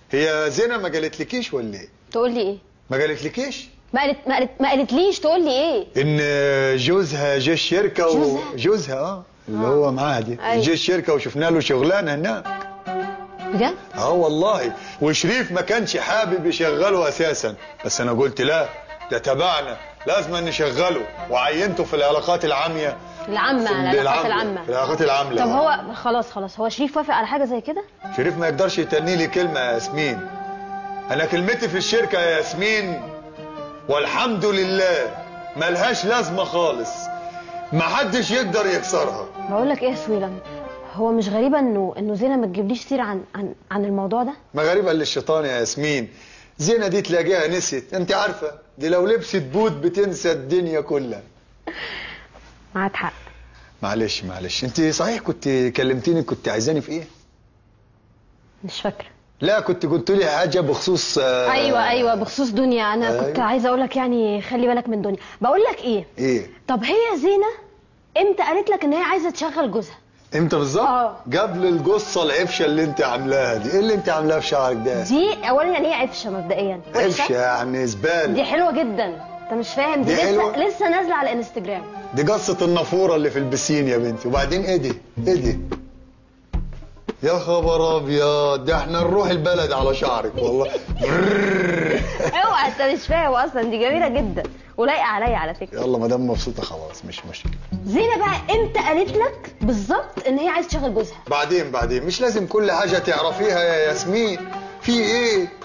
هي زينه ما قالتلكيش ولا ايه تقول لي ايه ما قالتلكيش ما قالت ما قالت ما قالتليش تقول لي ايه ان جوزها جه الشركه و... جوزها؟ جوزها اه اللي هو معاها دي أيوة. جه الشركه وشفنا له شغلانه هناك بجد اه والله وشريف ما كانش حابب يشغله اساسا بس انا قلت لا ده تبعنا لازم نشغله وعينته في العلاقات العاميه العامة في العلاقات في العامة العلاقات العامه طب آه. هو خلاص خلاص هو شريف وافق على حاجة زي كده شريف ما يقدرش يتني لي كلمه يا ياسمين انا كلمتي في الشركه يا ياسمين والحمد لله ملهاش لازمه خالص ما حدش يقدر يكسرها بقول لك ايه يا سويلم هو مش غريبة انه انه زينة ما تجيبليش سيرة عن عن عن الموضوع ده ما غريبة الا الشيطان يا ياسمين زينة دي تلاقيها نسيت انت عارفة دي لو لبست بوت بتنسى الدنيا كلها معاك حق معلش معلش انت صحيح كنت كلمتيني كنت عايزاني في ايه مش فاكرة لا كنت قلت لي حاجة بخصوص آه ايوه ايوه بخصوص دنيا انا أيوة. كنت عايزة اقول لك يعني خلي بالك من دنيا بقول لك ايه ايه طب هي زينة امتى قالت لك ان هي عايزة تشغل جوزها امتى بالظبط آه. قبل القصة العفشة اللي انت عاملاها دي ايه اللي انت عاملاها في شعرك ده دي اولا يعني ايه عفشة مبدئيا عفشة يعني زبالة دي حلوة جدا انت مش فاهم دي, دي لسه حلوة؟ لسه نازلة على الانستجرام دي قصة النافورة اللي في البسين يا بنتي وبعدين ايه دي ايه دي يا خبر ابيض ده احنا نروح البلد على شعرك والله اوعى انت مش فاهم اصلا دي جميلة جدا ولايقة عليا على فكرة يلا ما دام مبسوطه خلاص مش مشكله زينة بقى امتى قالت لك بالظبط ان هي عايزة تشغل جوزها بعدين بعدين مش لازم كل حاجه تعرفيها يا ياسمين في ايه